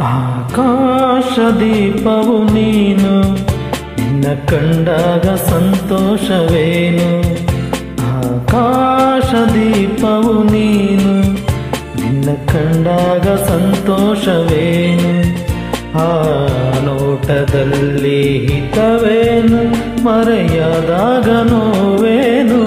ಆಕಾಶ ದೀಪವು ನೀನು ನಿನ್ನ ಕಂಡಾಗ ಸಂತೋಷವೇನು ಆಕಾಶ ದೀಪವು ನೀನು ನಿನ್ನ ಕಂಡಾಗ ಸಂತೋಷವೇನು ಆ ನೋಟದಲ್ಲಿ ಹಿತವೇನು ಮರೆಯದಾಗ ನೋವೇನು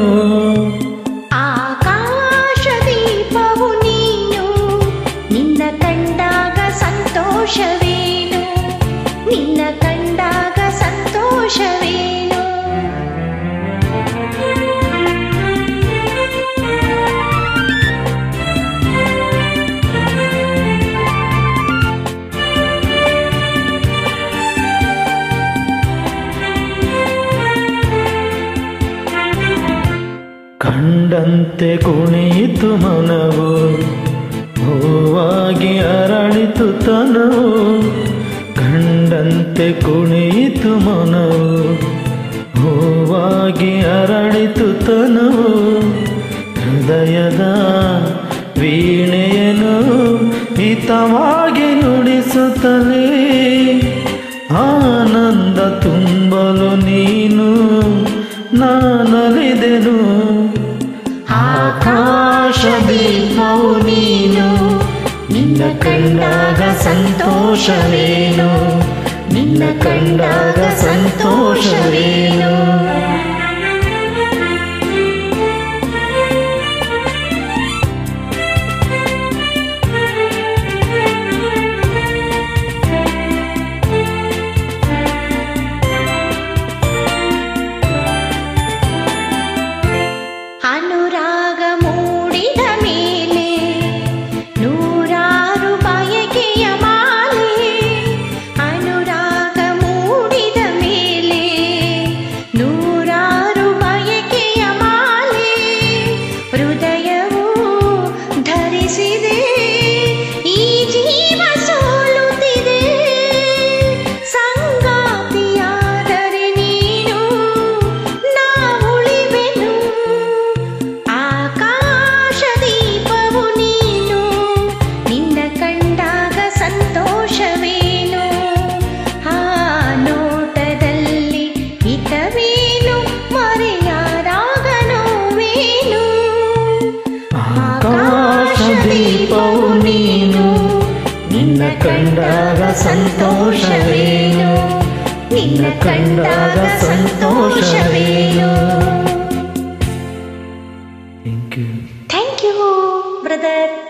ಆಕಾಶ ದೀಪವು ನೀನು ನಿನ್ನ ಕಂಡಾಗ ಸಂತೋಷವೇನು ನಿನ್ನ ಕಂಡಾಗ ಸಂತೋಷವೇನು ಕಂಡಂತೆ ಕುಣಿಯಿತು ಮನವು ಹೂವಾಗಿ ಅರಳಿತು ತನವು ಕಂಡಂತೆ ಕುಣಿಯಿತು ಮನವು ಹೂವಾಗಿ ಅರಳಿತು ತನವು ಹೃದಯದ ವೀಣೆಯನು ಹಿತವಾಗಿ ನುಡಿಸುತ್ತಲೇ ಆನಂದ ತುಂಬಲು ನೀನು ನಾನಲಿದೆನು ಆಕಾಶ ದೀಪವು ನೀನು ನಿನ್ನ ಕಂಡಾಗ ಸಂತೋಷವೇನು ನಿನ್ನ ಕಂಡಾಗ ಸಂತೋಷವೇನು ಅನುರಾಗ ಮೂಡಿದ ಮೇಲೆ ನೂರಾರು ಬಯಕೆಯ ಮಾಲೆ ಅನುರಾಗ ಮೂಡಿದ ಮೇಲೆ ನೂರಾರು ಬಯಕೆಯ ಮಾಲೆ ಹೃದಯವು ಧರಿಸಿದೆ ಈ ಜೀವ ಸೋಲುತ್ತಿದೆ ಸಂಗಾತಿಯಾದರೆ ನೀನು ನಾ ಉಳಿವೆನು ಆಕಾಶ ದೀಪವು ನೀನು ನಿನ್ನ ಕಂಡಾಗ ಸಂತೋಷವೇನು ಆ ನೋಟದಲ್ಲಿ ಹಿತವೇನು ಮರೆಯಾದಾಗ ನೋವೇನು ಆಕಾಶ ದೀಪವು ನೀನು ನಿನ್ನ ಕಂಡಾಗ ಸಂತೋಷವೇನು ನಿನ್ನ ಕಂಡಾಗ ಸಂತೋಷವೇನು thank you thank you brother